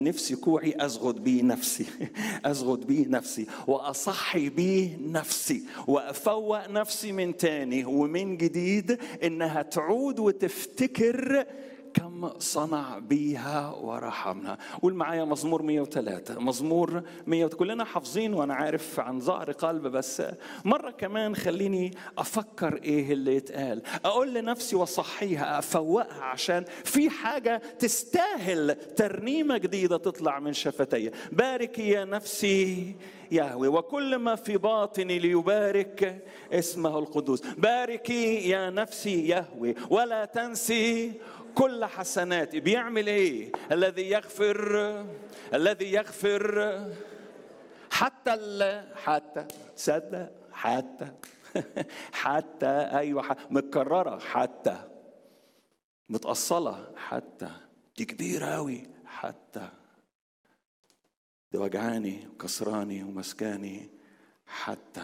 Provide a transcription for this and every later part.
نفسي كوعي أزغد بيه نفسي أزغد بيه نفسي وأصحي بيه نفسي وأفوق نفسي من تاني ومن جديد إنها تعود وتفتكر كم صنع بيها ورحمنا قول معايا مزمور 103 مزمور 100 كلنا حافظين وانا عارف عن ظهر قلب بس مره كمان خليني افكر ايه اللي يتقال اقول لنفسي واصحيها افوقها عشان في حاجه تستاهل ترنيمه جديده تطلع من شفتي باركي يا نفسي يهوي وكل ما في باطني ليبارك اسمه القدوس باركي يا نفسي يهوي ولا تنسي كل حسناتي بيعمل ايه الذي يغفر الذي يغفر حتى ال... حتى تصدق حتى حتى ايوه حتى. متكرره حتى متأصلة حتى دي كبيرة أوي حتى دي وجعاني وكسراني ومسكاني حتى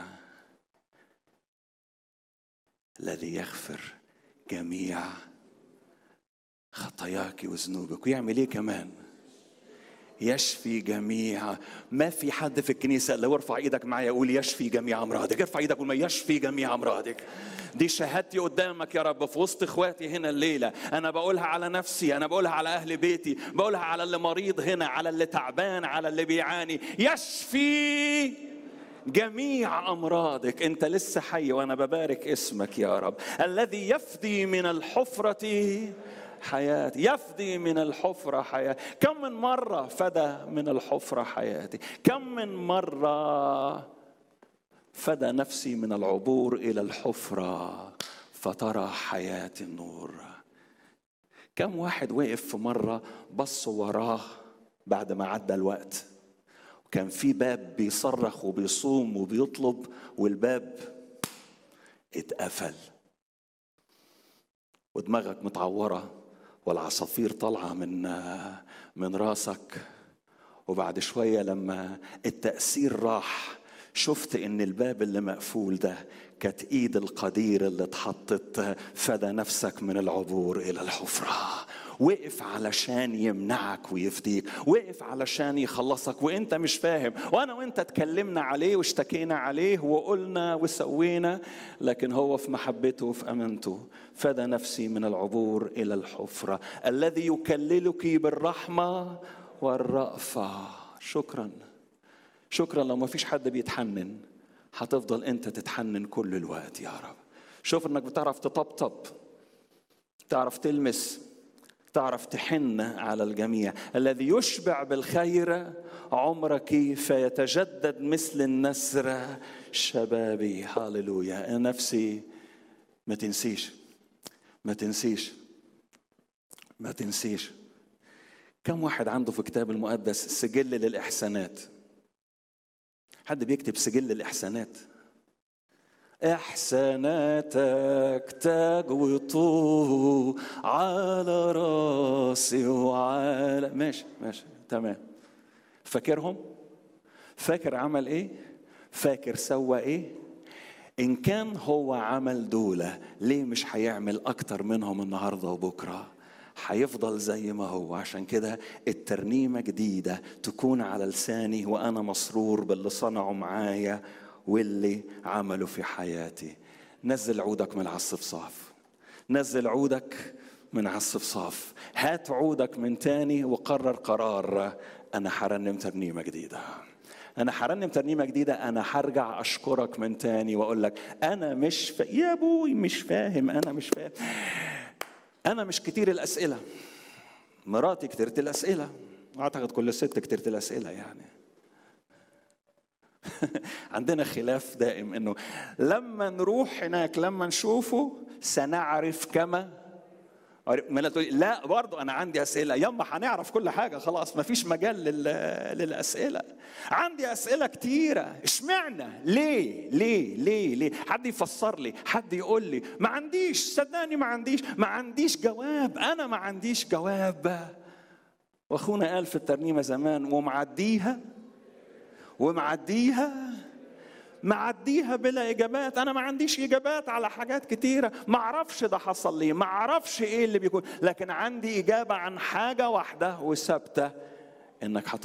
الذي يغفر جميع خطاياك وذنوبك ويعمل ايه كمان يشفي جميع ما في حد في الكنيسه لو ارفع ايدك معايا يقول يشفي جميع امراضك ارفع ايدك وما يشفي جميع امراضك دي شهادتي قدامك يا رب في وسط اخواتي هنا الليله انا بقولها على نفسي انا بقولها على اهل بيتي بقولها على اللي مريض هنا على اللي تعبان على اللي بيعاني يشفي جميع امراضك انت لسه حي وانا ببارك اسمك يا رب الذي يفدي من الحفره حياتي يفدي من الحفرة حياتي كم من مرة فدى من الحفرة حياتي كم من مرة فدى نفسي من العبور إلى الحفرة فترى حياة النور كم واحد وقف في مرة بص وراه بعد ما عدى الوقت وكان في باب بيصرخ وبيصوم وبيطلب والباب اتقفل ودماغك متعوره والعصافير طالعه من من راسك وبعد شويه لما التاثير راح شفت ان الباب اللي مقفول ده كانت ايد القدير اللي اتحطت فدى نفسك من العبور الى الحفره وقف علشان يمنعك ويفديك وقف علشان يخلصك وانت مش فاهم وانا وانت اتكلمنا عليه واشتكينا عليه وقلنا وسوينا لكن هو في محبته وفي امانته فدى نفسي من العبور الى الحفره الذي يكللك بالرحمه والرأفه شكرا شكرا لو ما فيش حد بيتحنن هتفضل انت تتحنن كل الوقت يا رب شوف انك بتعرف تطبطب تعرف تلمس تعرف تحن على الجميع الذي يشبع بالخير عمرك فيتجدد مثل النسر شبابي هاللويا نفسي ما تنسيش ما تنسيش ما تنسيش كم واحد عنده في كتاب المقدس سجل للإحسانات حد بيكتب سجل الإحسانات إحساناتك تاج وطوه على راسي وعلى ماشي ماشي تمام فاكرهم فاكر عمل ايه فاكر سوى ايه ان كان هو عمل دولة ليه مش هيعمل اكتر منهم النهاردة وبكرة هيفضل زي ما هو عشان كده الترنيمة جديدة تكون على لساني وأنا مسرور باللي صنعه معايا واللي عمله في حياتي نزل عودك من على الصفصاف نزل عودك من على الصفصاف هات عودك من تاني وقرر قرار أنا هرنم ترنيمة جديدة أنا هرنم ترنيمة جديدة أنا هرجع أشكرك من تاني وأقول لك أنا مش ف... يا أبوي مش فاهم أنا مش فاهم أنا مش كتير الأسئلة مراتي كتيرة الأسئلة أعتقد كل ست كتيرة الأسئلة يعني عندنا خلاف دائم انه لما نروح هناك لما نشوفه سنعرف كما لا برضو انا عندي اسئله يما هنعرف كل حاجه خلاص ما فيش مجال للاسئله عندي اسئله كتيره اشمعنى ليه ليه ليه ليه حد يفسر لي حد يقول لي ما عنديش صدقني ما عنديش ما عنديش جواب انا ما عنديش جواب واخونا قال في الترنيمه زمان ومعديها ومعديها معديها بلا اجابات انا ما عنديش اجابات على حاجات كتيره ما اعرفش ده حصل ليه ما اعرفش ايه اللي بيكون لكن عندي اجابه عن حاجه واحده وثابته انك